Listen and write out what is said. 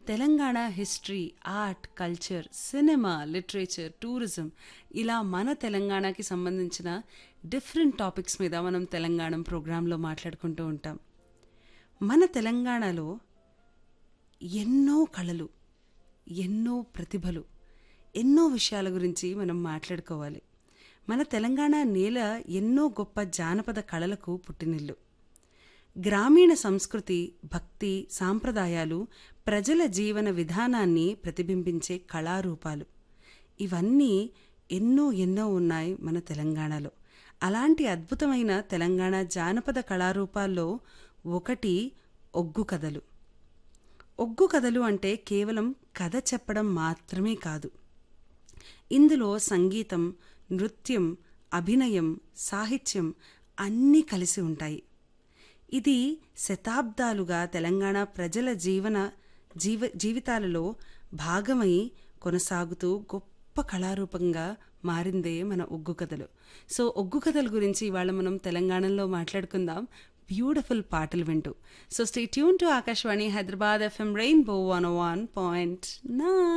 Telangana history art culture cinema literature tourism ఇలా మన తెలంగాణకి సంబంధించిన డిఫరెంట్ టాపిక్స్ మీద మనం తెలంగాణ ప్రోగ్రాంలో మాట్లాడుకుంటూ ఉంటాం మన తెలంగాణలో ఎన్నో కళలు ఎన్నో ప్రతిభలు ఎన్నో విషయాల గురించి మనం మాట్లాడుకోవాలి మన తెలంగాణ నేల ఎన్నో గొప్ప జానపద కళలకు పుట్టినిల్లు గ్రామీణ సంస్కృతి భక్తి సాంప్రదాయాలు ప్రజల జీవన విధానాన్ని ప్రతిబింబించే కళారూపాలు ఇవన్నీ ఎన్నో ఎన్నో ఉన్నాయి మన తెలంగాణలో అలాంటి అద్భుతమైన తెలంగాణ జానపద కళారూపాల్లో ఒకటి ఒగ్గు కథలు ఒగ్గు కథలు అంటే కేవలం కథ చెప్పడం మాత్రమే కాదు ఇందులో సంగీతం నృత్యం అభినయం సాహిత్యం అన్నీ కలిసి ఉంటాయి ఇది శతాబ్దాలుగా తెలంగాణ ప్రజల జీవన జీవ జీవితాలలో భాగమై కొనసాగుతూ గొప్ప కళారూపంగా మారిందే మన ఒగ్గు కథలు సో ఒగ్గు కథల గురించి ఇవాళ మనం తెలంగాణలో మాట్లాడుకుందాం బ్యూటిఫుల్ పాటలు వింటూ so stay tuned to Akashvani Hyderabad FM rainbow one one point నా